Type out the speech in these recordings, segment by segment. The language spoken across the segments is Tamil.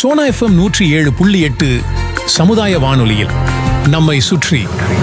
சோனா எஃப்எம் நூற்றி ஏழு புள்ளி எட்டு சமுதாய வானொலியில் நம்மை சுற்றி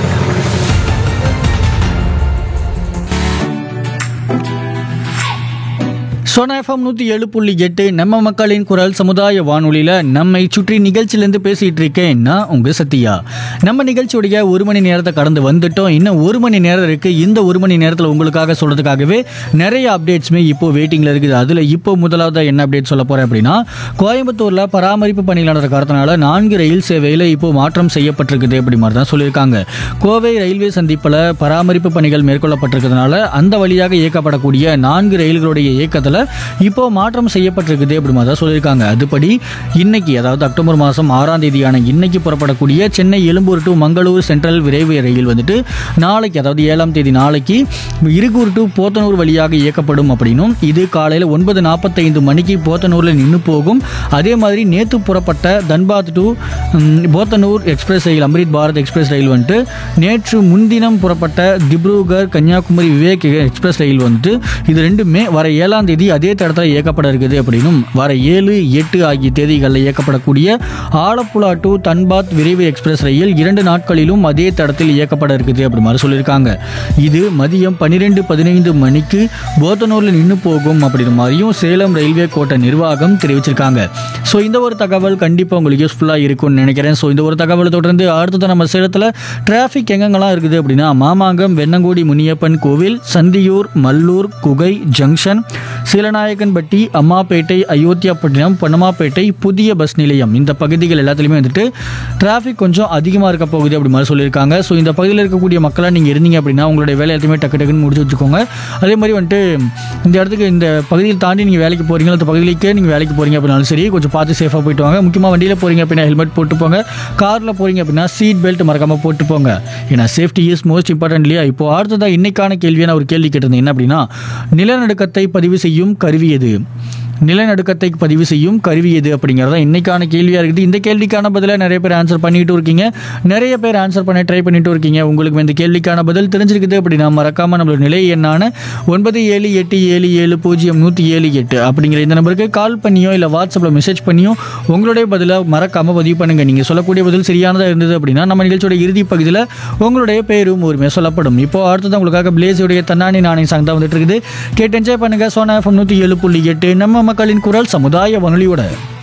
சோனா எஃப்எம் நூற்றி ஏழு புள்ளி எட்டு நம்ம மக்களின் குரல் சமுதாய வானொலியில் நம்மை சுற்றி நிகழ்ச்சியிலேருந்து பேசிகிட்டு இருக்கேன் நான் உங்கள் சத்யா நம்ம நிகழ்ச்சியுடைய ஒரு மணி நேரத்தை கடந்து வந்துட்டோம் இன்னும் ஒரு மணி நேரம் இருக்குது இந்த ஒரு மணி நேரத்தில் உங்களுக்காக சொல்கிறதுக்காகவே நிறைய அப்டேட்ஸுமே இப்போ வெயிட்டிங்கில் இருக்குது அதில் இப்போ முதலாவது என்ன அப்டேட் சொல்ல போகிறேன் அப்படின்னா கோயம்புத்தூரில் பராமரிப்பு பணிகள் நடந்த காரணத்தினால நான்கு ரயில் சேவையில் இப்போ மாற்றம் செய்யப்பட்டிருக்குது அப்படி மாதிரி தான் சொல்லியிருக்காங்க கோவை ரயில்வே சந்திப்பில் பராமரிப்பு பணிகள் மேற்கொள்ளப்பட்டிருக்கிறதுனால அந்த வழியாக இயக்கப்படக்கூடிய நான்கு ரயில்களுடைய இயக்கத்தில் இப்போ மாற்றம் செய்யப்பட்டிருக்குது அப்படி மாதிரி தான் சொல்லியிருக்காங்க அதுபடி இன்னைக்கு அதாவது அக்டோபர் மாதம் ஆறாம் தேதியான இன்னைக்கு புறப்படக்கூடிய சென்னை எழும்பூர் டு மங்களூர் சென்ட்ரல் விரைவு ரயில் வந்துட்டு நாளைக்கு அதாவது ஏழாம் தேதி நாளைக்கு இருகூர் டு போத்தனூர் வழியாக இயக்கப்படும் அப்படின்னும் இது காலையில் ஒன்பது நாற்பத்தைந்து மணிக்கு போத்தனூரில் நின்று போகும் அதே மாதிரி நேற்று புறப்பட்ட தன்பாத் டு ம், Podanur express rail Amrit Bharat express rail வந்துட்டு நேற்று முன்தினம் புறப்பட்ட திப்ருகர் கன்னியாகுமரி விவேக் எக்ஸ்பிரஸ் ரயில் வந்துட்டு இது ரெண்டுமே வர ஏழாம் தேதி அதே தடத்தில் இயக்கப்பட இருக்குது அப்படின்னும் வர ஏழு எட்டு ஆகிய தேதிகளில் இயக்கப்படக்கூடிய ஆலப்புழா டு தன்பாத் விரைவு எக்ஸ்பிரஸ் ரயில் இரண்டு நாட்களிலும் அதே தடத்தில் இயக்கப்பட இருக்குது அப்படி மாதிரி சொல்லியிருக்காங்க இது மதியம் பன்னிரெண்டு பதினைந்து மணிக்கு போத்தனூரில் நின்று போகும் அப்படின்ற மாதிரியும் சேலம் ரயில்வே கோட்ட நிர்வாகம் தெரிவிச்சிருக்காங்க ஸோ இந்த ஒரு தகவல் கண்டிப்பாக உங்களுக்கு யூஸ்ஃபுல்லாக இருக்கும்னு நினைக்கிறேன் ஸோ இந்த ஒரு தகவலை தொடர்ந்து அடுத்தது நம்ம சேலத்தில் டிராஃபிக் எங்கெங்கெல்லாம் இருக்குது அப்படின்னா மாமாங்கம் வெண்ணங்கோடி முனியப்பன் கோவில் சந்தியூர் மல்லூர் குகை ஜங்ஷன் சீலநாயக்கன்பட்டி அம்மாப்பேட்டை அயோத்தியாப்பட்டினம் பொன்னமாப்பேட்டை புதிய பஸ் நிலையம் இந்த பகுதிகள் எல்லாத்துலேயுமே வந்துட்டு டிராஃபிக் கொஞ்சம் அதிகமாக இருக்க போகுது அப்படி மாதிரி சொல்லியிருக்காங்க ஸோ இந்த பகுதியில் இருக்கக்கூடிய மக்களாக நீங்கள் இருந்தீங்க அப்படின்னா உங்களுடைய வேலை எல்லாத்தையுமே டக்கு டக்குன்னு முடிச்சு வச்சுக்கோங்க அதே மாதிரி வந்துட்டு இந்த இடத்துக்கு இந்த பகுதியில் தாண்டி நீங்கள் வேலைக்கு போகிறீங்களா இந்த பகுதியிலேயே நீங்கள் வேலைக்கு போகிறீங்க அப்படின்னாலும் சரி கொஞ்சம் பார்த்து சேஃபாக போயிட்டு வாங்க முக்கியமாக வண்டியில் போகிறீங்க அப்படின்னா ஹெல்மெட் போட்டு போங்க காரில் போகிறீங்க அப்படின்னா சீட் பெல்ட் மறக்காமல் போட்டு போங்க ஏன்னா சேஃப்டி இஸ் மோஸ்ட் இம்பார்ட்டன்ட் இல்லையா இப்போ அடுத்ததாக இன்னைக்கான கேள்வியை நான் ஒரு கேள்வி கேட்டிருந்தேன் என்ன அப்படின்னா நிலநடுக்கத்தை பதிவு செய்யும் கருவி எது நிலநடுக்கத்தை பதிவு செய்யும் கருவி எது அப்படிங்கிறத இன்னைக்கான கேள்வியாக இருக்குது இந்த கேள்விக்கான பதிலை நிறைய பேர் ஆன்சர் பண்ணிட்டு இருக்கீங்க நிறைய பேர் ஆன்சர் பண்ண ட்ரை பண்ணிட்டு இருக்கீங்க உங்களுக்கு இந்த கேள்விக்கான பதில் தெரிஞ்சிருக்குது அப்படின்னா மறக்காம நம்மளோட நிலை எண்ணான ஒன்பது ஏழு எட்டு ஏழு ஏழு பூஜ்ஜியம் நூற்றி ஏழு எட்டு அப்படிங்கிற இந்த நம்பருக்கு கால் பண்ணியோ இல்லை வாட்ஸ்அப்பில் மெசேஜ் பண்ணியோ உங்களுடைய பதிலை மறக்காம பதிவு பண்ணுங்க நீங்கள் சொல்லக்கூடிய பதில் சரியானதாக இருந்தது அப்படின்னா நம்ம நிகழ்ச்சியோட இறுதி பகுதியில் உங்களுடைய பேரும் உரிமை சொல்லப்படும் இப்போ அடுத்தது உங்களுக்காக பிளேஸுடைய தன்னானி நாணய சாங் தான் வந்துட்டு இருக்குது கேட்டு என்ஜாய் பண்ணுங்க சோனா எஃப்எம் நூற்றி ஏழு புள்ளி எட்டு நம்ம மக்களின் குரல் சமுதாய வானொலியோட